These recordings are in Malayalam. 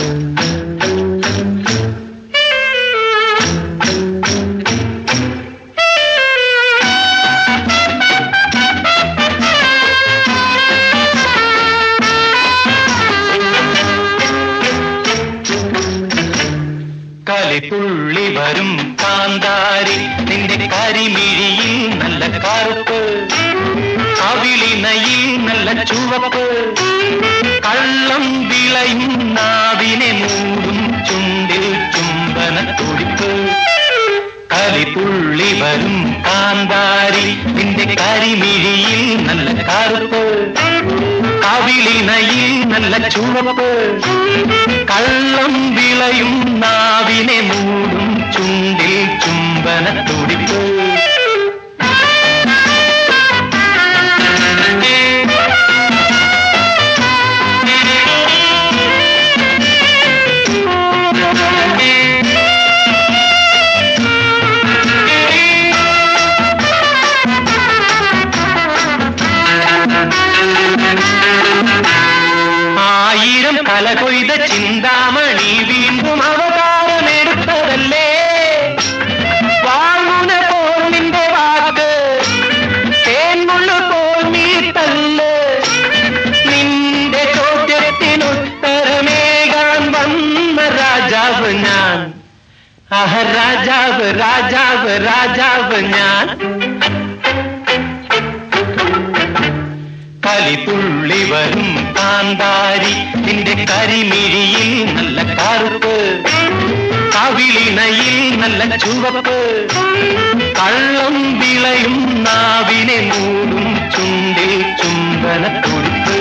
കലിത്തുള്ളി വരും കാന്താരി നിന്റെ കരിമിഴിയിൽ നല്ല കറുപ്പ് അവിളിനയിൽ നല്ല ചുവപ്പ് കള്ളം വിളയും നാവിനെ മൂടും ചുണ്ടിൽ ചുംബന തുടിപ്പ് കലിത്തുള്ളി വരും കാന്താരി നിന്റെ കരിമിഴിയിൽ നല്ല കറുപ്പ് കവിളിനയിൽ നല്ല ചുവപ്പ് കള്ളം വിളയും നാവിനെ മൂടും ചുണ്ടിൽ ചുംബന തുടിപ്പ് ആയിരം കല കൊയ്ത ചിന്താമണി വീണ്ടും അവതാരമെടുത്തതല്ലേ വാങ്ങുന പോൽ നിന്റെ വാക്ക് തേൻമുള്ളു പോൽ നീ തല്ല് നിന്റെ ചോദ്യത്തിനുത്തരമേകാൻ വന്ന രാജാവ് ഞാൻ ആഹ രാജാവ് രാജാവ് രാജാവ് ഞാൻ കലിതുള്ളി വരും കാന്താരി നിന്റെ കരിമിഴിയിൽ നല്ല കറുപ്പ് കവിളിനയിൽ നല്ല ചുവപ്പ് കള്ളം വിളയും നാവിനെ മൂടും ചുണ്ടിൽ ചുംബന തുടിപ്പ്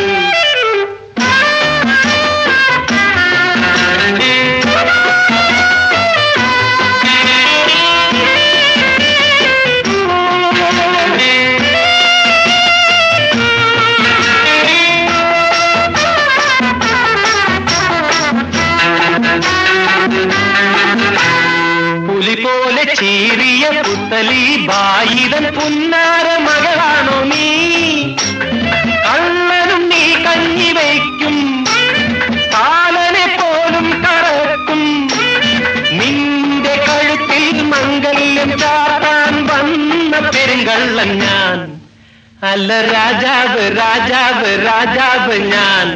പുലി പോലെ ചീറിയ പുത്തലി ബായിതൻ പുന്നാര മകളാണോ നീ കള്ളനും നീ കഞ്ഞി വയ്ക്കും കാലനെ പോലും കറക്കും നിന്റെ കഴുത്തിൽ മംഗല്യം ചാത്താൻ വന്ന പെരുങ്കള്ളൻ ഞാൻ അല്ല രാജാവ് രാജാവ് രാജാവ് ഞാൻ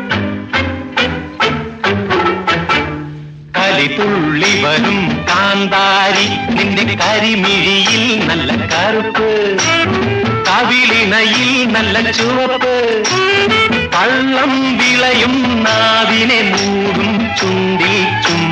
കലിതുള്ളി വരും കാന്താരി നിന്റെ കരിമിഴിയിൽ നല്ല കറുപ്പ് കവിളിനയിൽ നല്ല ചുവപ്പ് കള്ളം വിളയും നാവിനെ മൂടും ചുണ്ടിൽ ചും